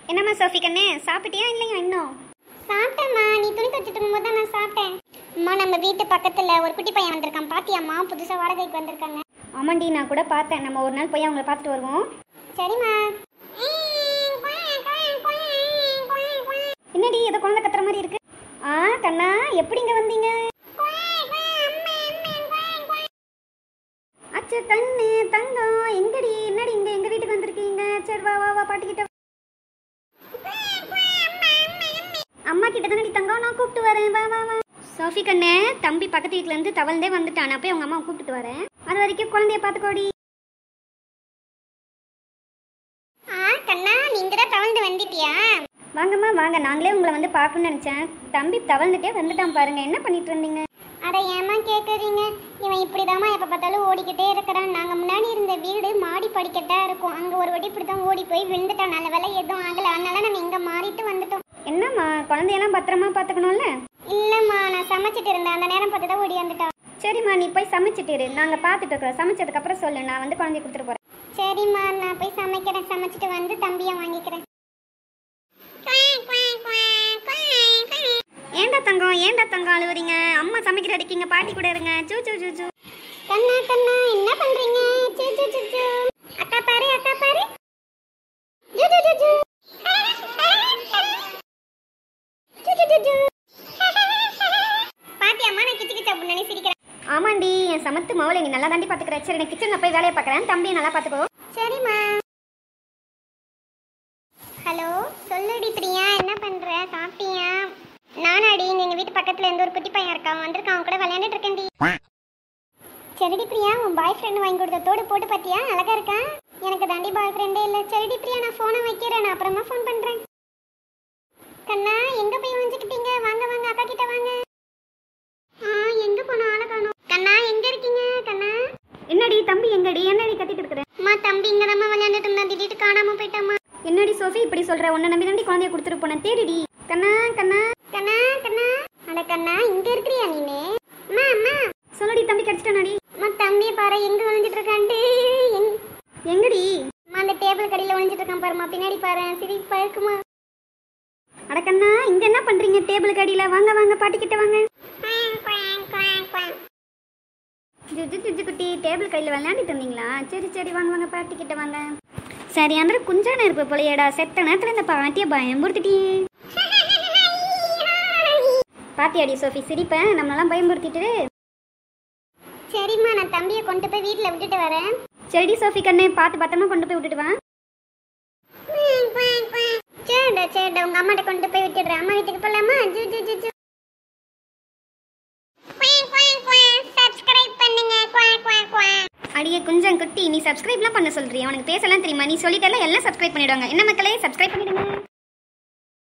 என்னம்மா சோஃபி கண்ணே சாப்பிட்டியா இல்லையா இன்னும் சாப்பிட்டேம்மா நீ துணி துவச்சிட்டு இருக்கும்போது தான் நான் சாப்பிட்டேன் அம்மா நம்ம வீட்டு பக்கத்துல ஒரு குட்டி பையன் வந்திருக்கான் பாத்தியாம்மா புதுசா வாடகைக்கு வந்திருக்காங்க ஆமாண்டி நான் கூட பார்த்தேன் நம்ம ஒரு நாள் போய் அவங்கள பார்த்துட்டு வருவோம் சரிம்மா என்னடி ஏதோ குழந்தை கத்துற மாதிரி இருக்கு ஆ கண்ணா எப்படி இங்க வந்தீங்க அச்சு கண்ணு தங்கம் எங்கடி என்னடி இங்க எங்க வீட்டுக்கு வந்திருக்கீங்க சரி வா வா வா பாட்டிக்கிட்ட அம்மா கிட்ட தானடி தங்கம் நான் கூப்பிட்டு வரேன் வா வா வா சோஃபி கண்ணே தம்பி பக்கத்து வீட்ல இருந்து தவழ்ந்தே வந்துட்டான் நான் போய் உங்க அம்மா கூப்பிட்டு வரேன் அது வரைக்கும் குழந்தைய பாத்துக்கோடி ஆ கண்ணா நீங்க தான் தவழ்ந்து வந்துட்டியா வாங்கம்மா வாங்க நாங்களே உங்களை வந்து பார்க்கணும்னு நினைச்சேன் தம்பி தவழ்ந்துட்டே வந்துட்டான் பாருங்க என்ன பண்ணிட்டு இருந்தீங்க அட ஏமா கேக்குறீங்க இவன் இப்படிதாம்மா எப்ப பார்த்தாலும் ஓடிக்கிட்டே இருக்கிறான் நாங்க முன்னாடி இருந்த வீடு மாடி படிக்கட்டா இருக்கும் அங்க ஒரு வாட்டி இப்படிதான் ஓடி போய் விழுந்துட்டான் நல்ல வேலை எதுவும் ஆகல அதனால நாங்க இங்க மாறிட்டு வந்துட்டோம் என்னம்மா குழந்தையெல்லாம் பத்திரமா பார்த்துக்கணும்ல இல்லம்மா நான் சமைச்சிட்டு இருந்தேன் அந்த நேரம் பார்த்து தான் ஓடி வந்துட்டா சரிம்மா நீ போய் சமைச்சிட்டு இரு நாங்க பார்த்துட்டு இருக்கிறோம் சமைச்சதுக்கு அப்புறம் சொல்லு நான் வந்து குழந்தைய கொடுத்துட்டு போறேன் சரிம்மா நான் போய் சமைக்கிறேன் சமைச்சிட்டு வந்து தம்பியை வாங்கிக்கிறேன் ஏண்டா தங்கம் ஏண்டா தங்கம் அழுவுறீங்க அம்மா சமைக்கிற அடிக்கீங்க பாட்டி கூட இருங்க சூ சூ சூ சூ கண்ணா கண்ணா என்ன பண்றீங்க சு, சு, சு, சு. அக்கா பாரு அக்கா பாரு ஜு, ஜு, ஜு, ஜு. ஜு, ஜு, ஜு, ஜு. பாத்தியாம்மா நான் கிச்சு கிச்சா முன்னாடி சிரிக்கிறேன் ஆமாண்டி என் சமத்து மவளை நீ நல்லா தாண்டி பாத்துக்கிற சரி நான் கிச்சன்ல போய் வேலையை பார்க்கறேன் தம்பியை நல்லா பாத்துக்கோ சரிம்மா ஹலோ சொல்லுடி பிரியா என்ன பண்ற சாப்பிட்டியா நானாடி இங்க எங்க வீட்டு பக்கத்துல இருந்து ஒரு குட்டி பையன் இருக்கான் வந்திருக்கான் அவன் கூட விளையாண்டுட்டு இருக்கேன்டி சரிடி பிரியா உன் பாய் ஃப்ரெண்ட் வாங்கி கொடுத்த தோடு போட்டு பாத்தியா அழகா இருக்கா எனக்கு தாண்டி பாய் ஃப்ரெண்டே இல்ல சரிடி பிரியா நான் போனை வைக்கிறேன் நான் அப்புறமா ஃபோன் பண்றேன் கண்ணா எங்க போய் வஞ்சுக்கிட்டீங்க வாங்க வாங்க அக்கா கிட்ட வாங்க ஆ எங்க போன ஆளை காணோம் கண்ணா எங்க இருக்கீங்க கண்ணா என்னடி தம்பி எங்கடி என்னடி கத்திட்டு இருக்கிற அம்மா தம்பி இங்க நம்ம விளையாண்டுட்டு இருந்தா திடீர்னு காணாம போயிட்டாமா என்னடி சோஃபி இப்படி சொல்ற உன்னை நம்பி தாண்டி குழந்தைய கொடுத்துட்டு போனேன் தேடிடி கண்ணா கண்ணா கண்ணா கண்ணா அட கண்ணா இங்க இருக்கிறியா நீனு அம்மா அம்மா சொல்லுடி தம்பி கிடைச்சிட்டானாடி அம்மா தம்பியை பாரு எங்க விழுந்துட்டு இருக்கான்ட்டு எங்க எங்கடி அம்மா அந்த டேபிள் கடையில விழுந்துட்டு இருக்கான் பாருமா பின்னாடி பாரு சிரிப்பா இருக்குமா அட கண்ணா இங்க என்ன பண்றீங்க டேபிள் கடியில வாங்க வாங்க பாட்டி கிட்ட வாங்க ஜுஜு ஜுஜு குட்டி டேபிள் கையில் விளையாண்டுட்டு இருந்தீங்களா சரி சரி வாங்க வாங்க பாட்டி கிட்ட வாங்க சரி அந்த குஞ்சான இருப்பு போலையடா செத்த நேரத்தில் இந்த பாட்டியை பயம்படுத்திட்டியே பாத்தியாடி சோஃபி சிரிப்பேன் நம்மளெல்லாம் பயம்படுத்திட்டு சரிம்மா நான் தம்பியை கொண்டு போய் வீட்ல விட்டுட்டு வரேன் சரிடி சோஃபி கண்ணே பார்த்து பத்திரமா கொண்டு போய் விட்டுட்டு வா சரிடா சரிடா உங்க அம்மாட்ட கொண்டு போய் விட்டுடுறேன் அம்மா வீட்டுக்கு போலாமா ஜு ஜு ஜு ஜு சப்ஸ்கிரைப் பண்ணுங்க குவாக் குவாக் குவாக் அடியே குஞ்சம் குட்டி நீ சப்ஸ்கிரைப்லாம் பண்ண சொல்றியா உனக்கு பேசலாம் தெரியுமா நீ சொல்லிட்டல எல்லாம் சப்ஸ்கிரைப் பண்ணிடுவாங்க என்ன மக்களே சப்ஸ்கிரைப் பண்ணிடுங்க